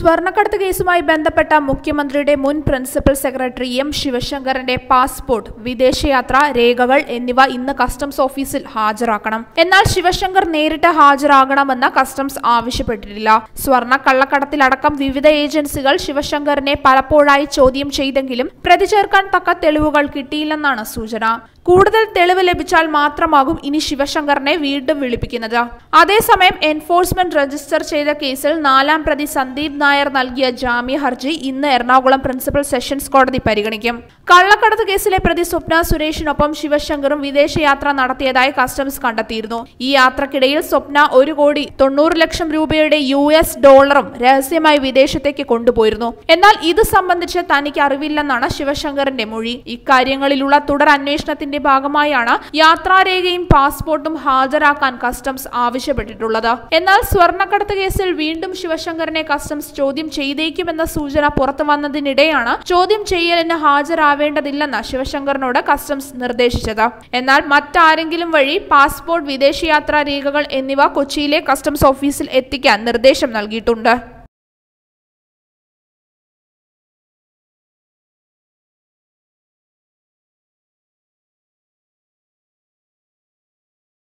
സ്വർണ്ണക്കടത്ത് കേസുമായി ബന്ധപ്പെട്ട മുഖ്യമന്ത്രിയുടെ മുൻ പ്രിൻസിപ്പൽ സെക്രട്ടറി എം ശിവശങ്കറിന്റെ പാസ്പോർട്ട് വിദേശയാത്ര രേഖകൾ എന്നിവ ഇന്ന് കസ്റ്റംസ് ഓഫീസിൽ ഹാജരാക്കണം എന്നാൽ ശിവശങ്കർ നേരിട്ട് ഹാജരാകണമെന്ന് കസ്റ്റംസ് ആവശ്യപ്പെട്ടിട്ടില്ല സ്വർണ്ണ കള്ളക്കടത്തിലടക്കം വിവിധ ഏജൻസികൾ ശിവശങ്കറിനെ പലപ്പോഴായി ചോദ്യം ചെയ്തെങ്കിലും പ്രതി ചേർക്കാൻ തക്ക തെളിവുകൾ കിട്ടിയില്ലെന്നാണ് സൂചന കൂടുതൽ തെളിവ് ലഭിച്ചാൽ മാത്രമാകും ഇനി ശിവശങ്കറിനെ വീണ്ടും വിളിപ്പിക്കുന്നത് അതേസമയം എൻഫോഴ്സ്മെന്റ് രജിസ്റ്റർ ചെയ്ത കേസിൽ നാലാം പ്രതി സന്ദീപ് നായർ നൽകിയ ജാമ്യ ഹർജി ഇന്ന് എറണാകുളം പ്രിൻസിപ്പൽ സെഷൻസ് കോടതി പരിഗണിക്കും കള്ളക്കടത്ത് കേസിലെ പ്രതി സ്വപ്ന സുരേഷിനൊപ്പം ശിവശങ്കറും വിദേശയാത്ര നടത്തിയതായി കസ്റ്റംസ് കണ്ടെത്തിയിരുന്നു ഈ യാത്രക്കിടയിൽ സ്വപ്ന ഒരു കോടി തൊണ്ണൂറ് ലക്ഷം രൂപയുടെ യു എസ് ഡോളറും രഹസ്യമായി വിദേശത്തേക്ക് കൊണ്ടുപോയിരുന്നു എന്നാൽ ഇത് സംബന്ധിച്ച് തനിക്ക് അറിവില്ലെന്നാണ് ശിവശങ്കറിന്റെ മൊഴി ഇക്കാര്യങ്ങളിലുള്ള തുടർ അന്വേഷണത്തിന്റെ ഭാഗമായാണ് യാത്രാരേഖയും പാസ്പോർട്ടും ഹാജരാക്കാൻ കസ്റ്റംസ് ആവശ്യപ്പെട്ടിട്ടുള്ളത് എന്നാൽ സ്വർണ്ണക്കടത്ത് കേസിൽ വീണ്ടും ശിവശങ്കറിനെ കസ്റ്റംസ് ചോദ്യം ചെയ്തേക്കുമെന്ന സൂചന പുറത്തു വന്നതിനിടെയാണ് ചോദ്യം ചെയ്യലിന് ഹാജരാവേണ്ടതില്ലെന്ന് ശിവശങ്കറിനോട് കസ്റ്റംസ് നിർദ്ദേശിച്ചത് എന്നാൽ മറ്റാരെങ്കിലും വഴി പാസ്പോർട്ട് വിദേശയാത്രാ രേഖകൾ എന്നിവ കൊച്ചിയിലെ കസ്റ്റംസ് ഓഫീസിൽ എത്തിക്കാൻ നിർദ്ദേശം നൽകിയിട്ടുണ്ട്